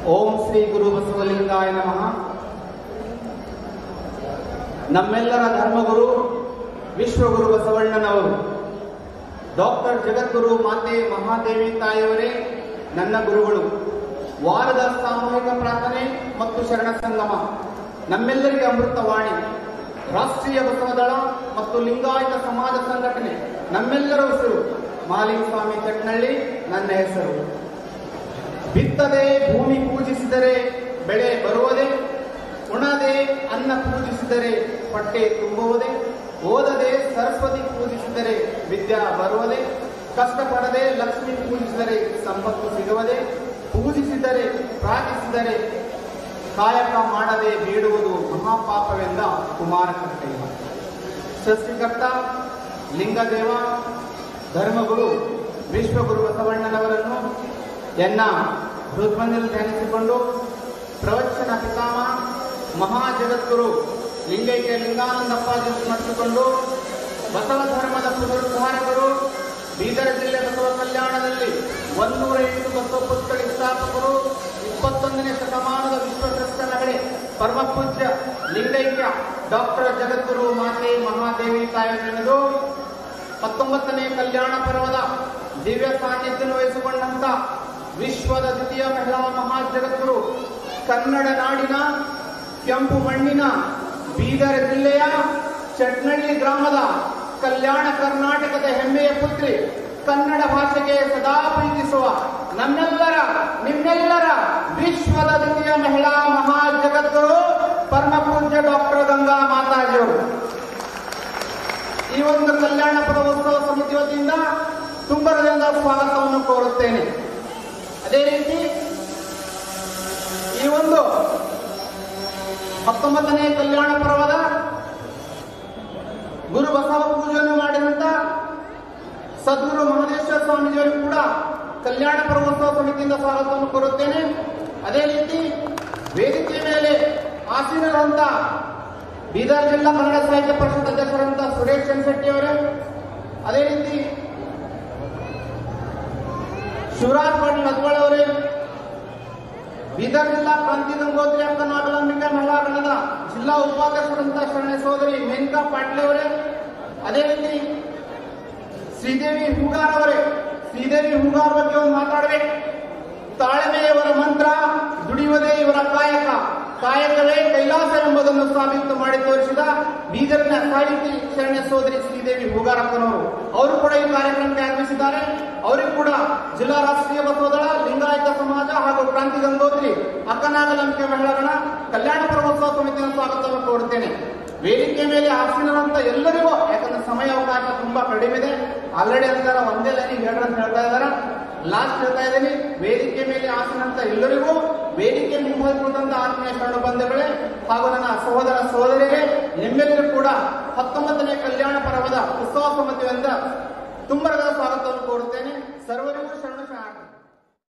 ಓಂ ಶ್ರೀ ಗುರು ಬಸವಲಿಂಗಾಯ ನಮಃ ನಮ್ಮೆಲ್ಲರ ಧರ್ಮಗುರು ವಿಶ್ವಗುರು ಬಸವಣ್ಣನವರು ಡಾಕ್ಟರ್ ಜಗದ್ಗುರು ಮಾತೆ ಮಹಾದೇವಿ ತಾಯಿಯವರೇ ನನ್ನ ಗುರುಗಳು ವಾರದ ಸಾಮೂಹಿಕ ಪ್ರಾರ್ಥನೆ ಮತ್ತು ಶರಣ ಸಂಗಮ ನಮ್ಮೆಲ್ಲರಿಗೆ ಅಮೃತವಾಣಿ ರಾಷ್ಟ್ರೀಯ ಬಸವದಳ ಮತ್ತು ಲಿಂಗಾಯತ ಸಮಾಜ ಸಂಘಟನೆ ನಮ್ಮೆಲ್ಲರ ಹೆಸರು ಮಾಲಿಂಗಸ್ವಾಮಿ ಚಟ್ನಳ್ಳಿ ನನ್ನ ಹೆಸರು ಬಿತ್ತದೆ ಭೂಮಿ ಪೂಜಿಸಿದರೆ ಬೆಳೆ ಬರುವುದೇ ಉಣದೆ ಅನ್ನ ಪೂಜಿಸಿದರೆ ಹೊಟ್ಟೆ ತುಂಬುವುದೇ ಓದದೆ ಸರಸ್ವತಿ ಪೂಜಿಸಿದರೆ ವಿದ್ಯಾ ಬರುವುದೇ ಕಷ್ಟಪಡದೆ ಲಕ್ಷ್ಮಿ ಪೂಜಿಸಿದರೆ ಸಂಪತ್ತು ಸಿಗುವುದೇ ಪೂಜಿಸಿದರೆ ಪ್ರಾರ್ಥಿಸಿದರೆ ಕಾಯಕ ಮಾಡದೆ ಬೀಡುವುದು ಮಹಾಪಾಪವೆಂದ ಕುಮಾರ ಕರ್ತವ್ಯ ಸೃಷ್ಟಿಕರ್ತ ಲಿಂಗದೇವ ಧರ್ಮಗುರು ವಿಶ್ವಗುರು ಬಸವಣ್ಣನವರನ್ನು ಎನ್ನ ಹೃದ್ಮಂದಲ್ಲಿ ಧ್ಯಾನಿಸಿಕೊಂಡು ಪ್ರವಚನ ಪಿತಾಮಹ ಮಹಾ ಜಗದ್ಗುರು ಲಿಂಗೈಕ್ಯ ಲಿಂಗಾನಂದಪ್ಪಾಜಿ ಸ್ಮರಿಸಿಕೊಂಡು ಬಸವ ಧರ್ಮದ ಪುನರುದ್ಧಾರಕರು ಬೀದರ್ ಜಿಲ್ಲೆ ಬಸವ ಕಲ್ಯಾಣದಲ್ಲಿ ಒಂದೂರ ಎಂಟು ಬಸವ ಪುಸ್ತಳಿ ಸ್ಥಾಪಕರು ಇಪ್ಪತ್ತೊಂದನೇ ಶತಮಾನದ ವಿಶ್ವಶ್ರೇಷ್ಠ ನಗಡೆ ಪರಮ ಪೂಜ್ಯ ಲಿಂಗೈಕ್ಯ ಡಾಕ್ಟರ್ ಜಗದ್ಗುರು ಮಾತೆ ಮಹಾದೇವಿ ತಾಯಿಯನೆದು ಹತ್ತೊಂಬತ್ತನೇ ಕಲ್ಯಾಣ ಪರ್ವದ ದಿವ್ಯ ಸಾನ್ನಿಧ್ಯ ವಹಿಸಿಕೊಂಡಂತ ವಿಶ್ವದ ದ್ವಿತೀಯ ಮಹಿಳಾ ಮಹಾಜಗದ್ಗುರು ಕನ್ನಡ ನಾಡಿನ ಕೆಂಪು ಮಣ್ಣಿನ ಬೀದರ್ ಜಿಲ್ಲೆಯ ಚಟ್ನಳ್ಳಿ ಗ್ರಾಮದ ಕಲ್ಯಾಣ ಕರ್ನಾಟಕದ ಹೆಮ್ಮೆಯ ಪುತ್ರಿ ಕನ್ನಡ ಭಾಷೆಗೆ ಸದಾ ಪ್ರೀತಿಸುವ ನಮ್ಮೆಲ್ಲರ ನಿಮ್ಮೆಲ್ಲರ ವಿಶ್ವದ ದ್ವಿತೀಯ ಮಹಿಳಾ ಮಹಾಜಗದ್ಗುರು ಪರಮ ಪೂಜ್ಯ ಡಾಕ್ಟರ್ ಗಂಗಾ ಮಾತಾಜಿಯವರು ಈ ಒಂದು ಕಲ್ಯಾಣ ಪದೋತ್ಸವ ಸಮಿತಿ ವತಿಯಿಂದ ತುಂಬರದಿಂದ ಸ್ವಾಗತವನ್ನು ಕೋರುತ್ತೇನೆ ಅದೇ ರೀತಿ ಈ ಒಂದು ಹತ್ತೊಂಬತ್ತನೇ ಕಲ್ಯಾಣ ಪರ್ವದ ಗುರು ಬಸವ ಪೂಜೆಯನ್ನು ಮಾಡಿದಂತ ಸದ್ಗುರು ಮಹದೇಶ್ವರ ಸ್ವಾಮೀಜಿಯವರಿಗೂ ಕೂಡ ಕಲ್ಯಾಣ ಪರ್ವೋತ್ಸವ ಸಮಿತಿಯಿಂದ ಸ್ವಾಗತವನ್ನು ಕೋರುತ್ತೇನೆ ಅದೇ ರೀತಿ ವೇದಿಕೆ ಮೇಲೆ ಆಸೀನರಂತ ಬೀದರ್ ಜಿಲ್ಲಾ ಕನ್ನಡ ಸಾಹಿತ್ಯ ಪರಿಷತ್ ಅಧ್ಯಕ್ಷರಂತ ಸುರೇಶ್ ಚಂದ್ರಶೆಟ್ಟಿ ಅವರೇ ಅದೇ ರೀತಿ ಶಿವರಾಜ್ ಪಾಟೀಲ್ ಅದ್ವಾಳ ಅವರೇ ಬೀದರ್ ಜಿಲ್ಲಾ ಕ್ರಾಂತಿ ಗಂಗೋತ್ರಿ ಅಕ್ಕ ನಾಗಲಾಂಬಿಕಾ ಮಹಿಳಾ ಘಟಕದ ಜಿಲ್ಲಾ ಉಪಾಧ್ಯಕ್ಷರಂತ ಶರಣ ಸೋದರಿ ಮೇನಕಾ ಪಾಟೀಲ್ ಅವರೇ ಅದೇ ರೀತಿ ಶ್ರೀದೇವಿ ಹೂಗಾರ್ ಅವರೇ ಶ್ರೀದೇವಿ ಹೂಗಾರ್ ಬಗ್ಗೆ ಒಂದು ಮಾತಾಡಬೇಕು ತಾಳ್ಮೆ ಇವರ ಮಂತ್ರ ದುಡಿಯುವುದೇ ಇವರ ಕಾಯಕ ಕಾಯಕವೇ ಕೈಲಾಸ ಎಂಬುದನ್ನು ಸಾಬೀತು ಮಾಡಿ ತೋರಿಸಿದ ಬೀದರ್ನ ಸಾಹಿತಿ ಶರಣ್ಯ ಸೋದರಿ ಶ್ರೀದೇವಿ ಹೂಗಾರಪ್ಪನವರು ಅವರು ಕೂಡ ಈ ಕಾರ್ಯಕ್ರಮಕ್ಕೆ ಆಗಮಿಸಿದ್ದಾರೆ ಅವರಿಗೂ ಕೂಡ ಜಿಲ್ಲಾ ರಾಷ್ಟ್ರೀಯ ಬಸವದಳ ಲಿಂಗಾಯತ ಸಮಾಜ ಹಾಗೂ ಕ್ರಾಂತಿ ಗಂಗೋತ್ರಿ ಅಕ್ಕನಾಗಲಂಬಿಕೆ ಮಹಿಳೆಗಳ ಕಲ್ಯಾಣ ಪರ್ವೋತ್ಸವ ಸಮಿತಿಯ ಸ್ವಾಗತವನ್ನು ಕೋರುತ್ತೇನೆ ವೇದಿಕೆ ಮೇಲೆ ಆಸೀನರಂತ ಎಲ್ಲರಿಗೂ ಯಾಕಂದ್ರೆ ಸಮಯ ಅವಕಾಶ ತುಂಬಾ ಕಡಿಮೆ ಇದೆ ಆಲ್ರೆಡಿ ಅಂತಾರ ಒಂದೇ ಲೈನಿಗೆ ಹೇಳ್ರಿ ಅಂತ ಹೇಳ್ತಾ ಇದಾರ ಲಾಸ್ಟ್ ಹೇಳ್ತಾ ಇದ್ದೀನಿ ವೇದಿಕೆ ಮೇಲೆ ಆಸೀನಂತ ಎಲ್ಲರಿಗೂ ವೇದಿಕೆ ಮುಂಬಂತ ಆತ್ಮೀಯ ಶರಣ ಬಂಧುಗಳೇ ಹಾಗೂ ನನ್ನ ಸಹೋದರ ಸಹೋದರಿಯರೇ ನಿಮ್ಮೆಲ್ಲರೂ ಕೂಡ ಹತ್ತೊಂಬತ್ತನೇ ಕಲ್ಯಾಣ ಪರ್ವದ ಉತ್ಸವ ಸಮಿತಿಯಿಂದ ತುಂಬರದ ಸ್ವಾಗತವನ್ನು ಕೋರುತ್ತೇನೆ ಸರ್ವರಿಗೂ ಶರಣ ಶರಣ